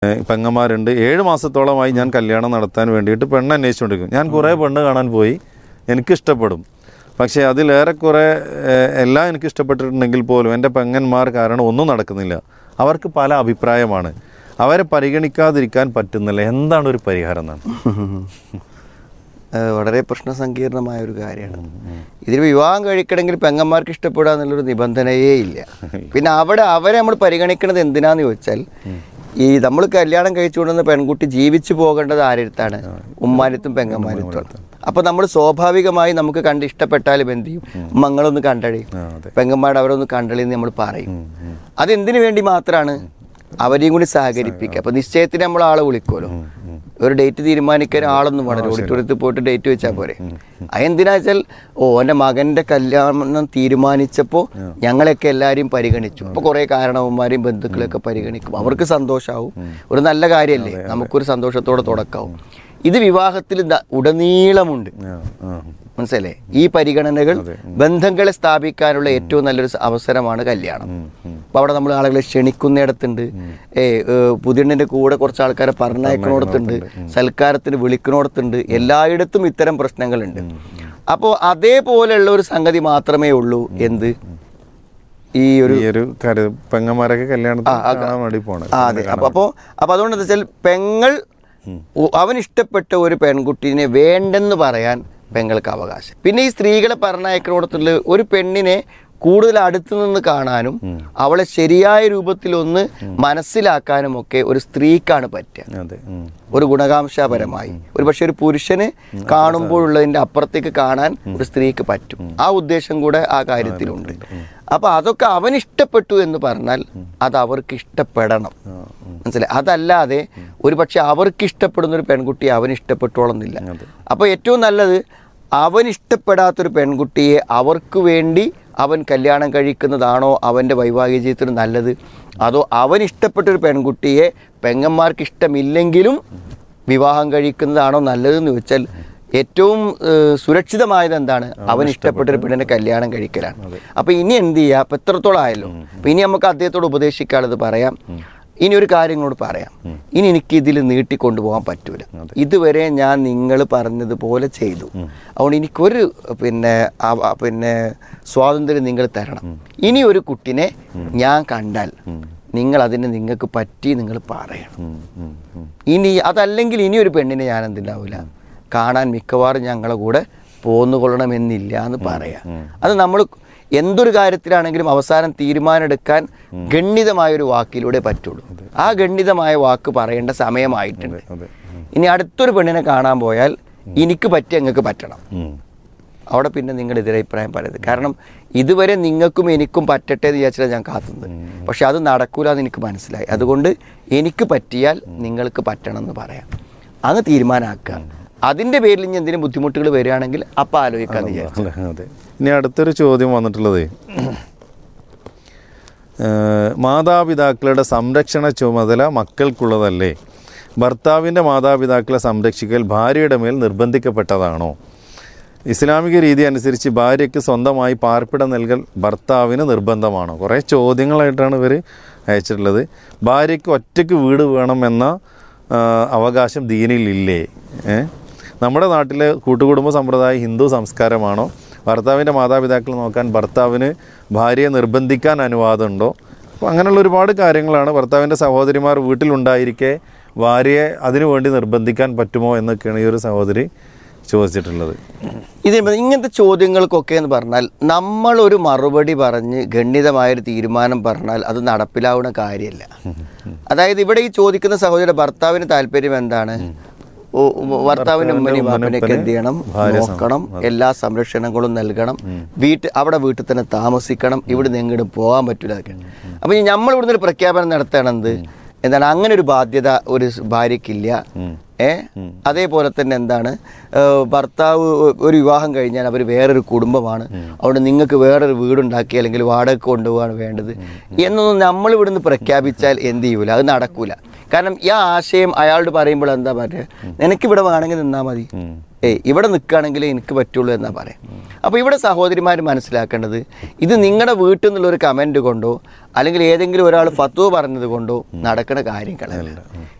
ഏഹ് പെങ്ങന്മാരുണ്ട് ഏഴ് മാസത്തോളമായി ഞാൻ കല്യാണം നടത്താൻ വേണ്ടിയിട്ട് പെണ്ണ് അന്വേഷിച്ചുകൊണ്ടിരിക്കും ഞാൻ കുറേ പെണ്ണ് കാണാൻ പോയി എനിക്കിഷ്ടപ്പെടും പക്ഷേ അതിലേറെക്കുറെ ഏഹ്, എല്ലാം എനിക്ക് ഇഷ്ടപ്പെട്ടിട്ടുണ്ടെങ്കിൽ പോലും എൻ്റെ പെങ്ങന്മാർ കാരണം ഒന്നും നടക്കുന്നില്ല അവർക്ക് പല അഭിപ്രായമാണ് അവരെ പരിഗണിക്കാതിരിക്കാൻ പറ്റുന്നില്ല എന്താണ് ഒരു പരിഹാരം എന്നാണ് അത് വളരെ പ്രശ്നസങ്കീർണമായ ഒരു കാര്യമാണ് ഇതിൽ വിവാഹം കഴിക്കണമെങ്കിൽ പെങ്ങന്മാർക്ക് ഇഷ്ടപ്പെടുക എന്നുള്ളൊരു നിബന്ധനയേ ഇല്ല പിന്നെ അവിടെ അവരെ നമ്മൾ പരിഗണിക്കുന്നത് എന്തിനാന്ന് ചോദിച്ചാൽ ഈ നമ്മൾ കല്യാണം കഴിച്ചുകൊണ്ടുവന്ന പെൺകുട്ടി ജീവിച്ചു പോകേണ്ടത് ആരെടുത്താണ് ഉമ്മാനത്തും പെങ്ങന്മാരത്തുമാണ് അപ്പൊ നമ്മൾ സ്വാഭാവികമായി നമുക്ക് കണ്ട് ഇഷ്ടപ്പെട്ടാലും എന്ത് ചെയ്യും മങ്ങളൊന്ന് കണ്ടടി ആ, അതെ. പെങ്ങന്മാരുടെ അവരൊന്ന് കണ്ടളി എന്ന് നമ്മൾ പറയും അതെന്തിനു വേണ്ടി മാത്രമാണ് അവരെയും കൂടി സഹകരിപ്പിക്കുക അപ്പൊ നിശ്ചയത്തിന് നമ്മൾ ആളെ വിളിക്കുമല്ലോ ഒരു ഡേറ്റ് തീരുമാനിക്കാൻ ആളൊന്നും വേണം ഓഡിറ്റോറിയത്തിൽ പോയിട്ട് ഡേറ്റ് വെച്ചാൽ പോരെ അതെന്തിനാ വെച്ചാൽ ഓ എൻ്റെ മകന്റെ കല്യാണം തീരുമാനിച്ചപ്പോൾ ഞങ്ങളെയൊക്കെ എല്ലാവരെയും പരിഗണിച്ചു അപ്പോൾ കുറേ കാരണവന്മാരെയും ബന്ധുക്കളെയൊക്കെ പരിഗണിക്കും അവർക്ക് സന്തോഷമാവും ഒരു നല്ല കാര്യമല്ലേ നമുക്കൊരു സന്തോഷത്തോടെ തുടക്കാവും ഇത് വിവാഹത്തിൽ ദ- ഉടനീളമുണ്ട് ആ, ആ. മനസ്സിലേ ഈ പരിഗണനകൾ ബന്ധങ്ങളെ സ്ഥാപിക്കാനുള്ള ഏറ്റവും നല്ലൊരു സ- അവസരമാണ് കല്യാണം അപ്പൊ അവിടെ നമ്മൾ ആളുകളെ ക്ഷണിക്കുന്നിടത്തുണ്ട് ഏ പുതിയണ്ണിന്റെ കൂടെ കുറച്ച് ആൾക്കാരെ പറഞ്ഞയക്കണോടത്തുണ്ട് സൽക്കാരത്തിന് വിളിക്കണോടത്തുണ്ട് എല്ലായിടത്തും ഇത്തരം പ്രശ്നങ്ങളുണ്ട് അപ്പോൾ അതേപോലെയുള്ള ഒരു സംഗതി മാത്രമേ ഉള്ളൂ എന്ത് ഈ ഒരു ഈ ഒരു കരു പെങ്ങന്മാരൊക്കെ കല്യാണത്തിന് ആ, ആ, കാണാൻ വേണ്ടി പോണ ആ അതെ അപ്പൊ അപ്പോ അപ്പൊ അതുകൊണ്ട് എന്താ വെച്ചാൽ പെങ്ങൾ ഉ- അവൻ ഇഷ്ടപ്പെട്ട ഒരു പെൺകുട്ടീനെ വേണ്ടെന്ന് പറയാൻ പെങ്ങൾക്ക് അവകാശം പിന്നെ ഈ സ്ത്രീകളെ പറഞ്ഞയക്കണോടത്തുള്ള ഒരു കൂടുതൽ അടുത്തു നിന്ന് കാണാനും അവളെ ശരിയായ രൂപത്തിലൊന്ന് മനസ്സിലാക്കാനും ഒക്കെ ഒരു സ്ത്രീക്കാണ് പറ്റുക അതെ ഉം. ഒരു ഗുണകാംശപരമായി ഒരു പക്ഷെ ഒരു പുരുഷന് കാണുമ്പോഴുള്ളതിന്റെ അപ്പുറത്തേക്ക് കാണാൻ ഒരു സ്ത്രീക്ക് പറ്റും ആ ഉദ്ദേശം കൂടെ ആ കാര്യത്തിലുണ്ട് അപ്പൊ അതൊക്കെ അവൻ ഇഷ്ടപ്പെട്ടു എന്ന് പറഞ്ഞാൽ അത് അവർക്ക് ഇഷ്ടപ്പെടണം മനസ്സിലായി അതല്ലാതെ ഒരു പക്ഷെ അവർക്ക് ഇഷ്ടപ്പെടുന്ന ഒരു പെൺകുട്ടിയെ അവൻ ഇഷ്ടപ്പെട്ടോളുന്നില്ല അപ്പൊ ഏറ്റവും നല്ലത് അവൻ ഇഷ്ടപ്പെടാത്തൊരു പെൺകുട്ടിയെ അവർക്ക് വേണ്ടി അവൻ കല്യാണം കഴിക്കുന്നതാണോ അവൻ്റെ വൈവാഹിക ജീവിതത്തിന് നല്ലത് അതോ അവൻ ഇഷ്ടപ്പെട്ട ഒരു പെൺകുട്ടിയെ പെങ്ങന്മാർക്ക് ഇഷ്ടമില്ലെങ്കിലും വിവാഹം കഴിക്കുന്നതാണോ നല്ലതെന്ന് ചോദിച്ചാൽ ഏറ്റവും ഏഹ്, സുരക്ഷിതമായത് എന്താണ് അവൻ ഇഷ്ടപ്പെട്ട ഒരു പെണ്ണിനെ കല്യാണം കഴിക്കലാണ് അപ്പൊ ഇനി എന്ത് ചെയ്യുക അപ്പൊ എത്രത്തോളം ആയല്ലോ അപ്പൊ ഇനി നമുക്ക് അദ്ദേഹത്തോട് ഉപദേശിക്കാനുള്ളത് പറയാം ഇനി ഒരു കാര്യം കൂടി പറയാം ഇനി എനിക്ക് ഇതിൽ നീട്ടിക്കൊണ്ടുപോകാൻ പറ്റൂല ഇതുവരെ ഞാൻ നിങ്ങൾ പറഞ്ഞതുപോലെ ചെയ്തു അതുകൊണ്ട് എനിക്കൊരു പിന്നെ അവ- പിന്നെ സ്വാതന്ത്ര്യം നിങ്ങൾ തരണം ഇനി ഒരു കുട്ടിനെ ഞാൻ കണ്ടാൽ നിങ്ങൾ അതിന് നിങ്ങൾക്ക് പറ്റി നിങ്ങൾ പറയണം ഉം, ഉം, ഉം. ഇനി അതല്ലെങ്കിൽ ഇനി ഒരു പെണ്ണിനെ ഞാൻ എന്തുണ്ടാവില്ല കാണാൻ മിക്കവാറും ഞങ്ങളെ കൂടെ പോന്നുകൊള്ളണമെന്നില്ല എന്ന് പറയാം അത് നമ്മൾ എന്തൊരു കാര്യത്തിലാണെങ്കിലും അവസാനം തീരുമാനമെടുക്കാൻ ഗണ്യതമായ ഒരു വാക്കിലൂടെ പറ്റുള്ളൂ ആ ഗണ്യതമായ വാക്ക് പറയേണ്ട സമയമായിട്ടുണ്ട് അതെ ഇനി അടുത്തൊരു പെണ്ണിനെ കാണാൻ പോയാൽ എനിക്ക് പറ്റി അങ്ങക്ക് പറ്റണം ഉം. അവിടെ പിന്നെ നിങ്ങൾ എതിരഭിപ്രായം പറയരുത് കാരണം ഇതുവരെ നിങ്ങൾക്കും എനിക്കും പറ്റട്ടെ എന്ന് വിചാരിച്ചാൽ ഞാൻ കാത്തുന്നത് പക്ഷെ അത് നടക്കൂല എന്ന് എനിക്ക് മനസ്സിലായി അതുകൊണ്ട് എനിക്ക് പറ്റിയാൽ നിങ്ങൾക്ക് പറ്റണം എന്ന് പറയാം അങ്ങ് തീരുമാനമാക്കുക അതിൻ്റെ പേരിൽ ഇനി എന്തെങ്കിലും ബുദ്ധിമുട്ടുകൾ വരികയാണെങ്കിൽ അപ്പം ആലോചിക്കാമെന്ന് വിചാരിച്ചു അല്ലേ, അതെ ഇനി അടുത്തൊരു ചോദ്യം വന്നിട്ടുള്ളത് ഏഹ്, മാതാപിതാക്കളുടെ സംരക്ഷണ ചുമതല മക്കൾക്കുള്ളതല്ലേ ഭർത്താവിൻ്റെ മാതാപിതാക്കളെ സംരക്ഷിക്കൽ ഭാര്യയുടെ മേൽ നിർബന്ധിക്കപ്പെട്ടതാണോ ഇസ്ലാമിക രീതി അനുസരിച്ച് ഭാര്യയ്ക്ക് സ്വന്തമായി പാർപ്പിടം നൽകൽ ഭർത്താവിന് നിർബന്ധമാണോ കുറേ ചോദ്യങ്ങളായിട്ടാണ് ഇവർ അയച്ചിട്ടുള്ളത് ഭാര്യയ്ക്ക് ഒറ്റയ്ക്ക് വീട് വേണമെന്ന ആ, അവകാശം ദീനിലില്ലേ ഏ? നമ്മുടെ നാട്ടിലെ കൂട്ടുകുടുംബ സമ്പ്രദായം ഹിന്ദു സംസ്കാരമാണോ ഭർത്താവിൻ്റെ മാതാപിതാക്കൾ നോക്കാൻ ഭർത്താവിന് ഭാര്യയെ നിർബന്ധിക്കാൻ അനുവാദമുണ്ടോ അപ്പോൾ അങ്ങനെയുള്ള ഒരുപാട് കാര്യങ്ങളാണ് ഭർത്താവിൻ്റെ സഹോദരിമാർ വീട്ടിലുണ്ടായിരിക്കെ ഭാര്യയെ അതിനു വേണ്ടി നിർബന്ധിക്കാൻ പറ്റുമോ എന്നൊക്കെയാണ് ഈ ഒരു സഹോദരി ചോദിച്ചിട്ടുള്ളത് ഇത് ഇങ്ങനത്തെ ചോദ്യങ്ങൾക്കൊക്കെ എന്ന് പറഞ്ഞാൽ നമ്മൾ ഒരു മറുപടി പറഞ്ഞ് ഗണ്യതമായൊരു തീരുമാനം പറഞ്ഞാൽ അത് നടപ്പിലാവുന്ന കാര്യമല്ല അതായത് ഇവിടെ ഈ ചോദിക്കുന്ന സഹോദരിയുടെ ഭർത്താവിന് താല്പര്യം എന്താണ് ഓ, ഭർത്താവിന്റെ ഉമ്മനെയും ബാപ്പനെയൊക്കെ എന്ത് ചെയ്യണം നോക്കണം എല്ലാ സംരക്ഷണങ്ങളും നൽകണം വീട്ട് അവിടെ വീട്ടിൽ തന്നെ താമസിക്കണം ഇവിടെ എങ്ങോട്ടും പോകാൻ പറ്റില്ല അതൊക്കെ അപ്പൊ നമ്മൾ ഇവിടുന്ന് ഒരു പ്രഖ്യാപനം നടത്തണത് എന്താണ് അങ്ങനെ ഒരു ബാധ്യത ഒരു ഭാര്യയ്ക്കില്ല ഏ അതേപോലെ തന്നെ എന്താണ് ഏഹ് ഭർത്താവ് ഒരു വിവാഹം കഴിഞ്ഞാൽ അവർ വേറൊരു കുടുംബമാണ് അതുകൊണ്ട് നിങ്ങൾക്ക് വേറൊരു വീടുണ്ടാക്കി അല്ലെങ്കിൽ വാടക കൊണ്ടുപോവാണ് വേണ്ടത് എന്നൊന്നും നമ്മൾ ഇവിടുന്ന് പ്രഖ്യാപിച്ചാൽ എന്ത് ചെയ്യൂല അത് നടക്കൂല കാരണം ഈ ആശയം അയാളോട് പറയുമ്പോൾ എന്താ പറയുക നിനക്കിവിടെ വേണമെങ്കിൽ നിന്നാൽ മതി ഏയ് ഇവിടെ നിൽക്കുകയാണെങ്കിൽ എനിക്ക് പറ്റുള്ളൂ എന്നാ പറയാം അപ്പോൾ ഇവിടെ സഹോദരിമാർ മനസ്സിലാക്കേണ്ടത് ഇത് നിങ്ങളുടെ വീട്ടിൽ നിന്നുള്ള ഒരു കമൻറ്റ് കൊണ്ടോ അല്ലെങ്കിൽ ഏതെങ്കിലും ഒരാൾ ഫത്വ പറഞ്ഞത് കൊണ്ടോ നടക്കുന്ന കാര്യങ്ങളല്ല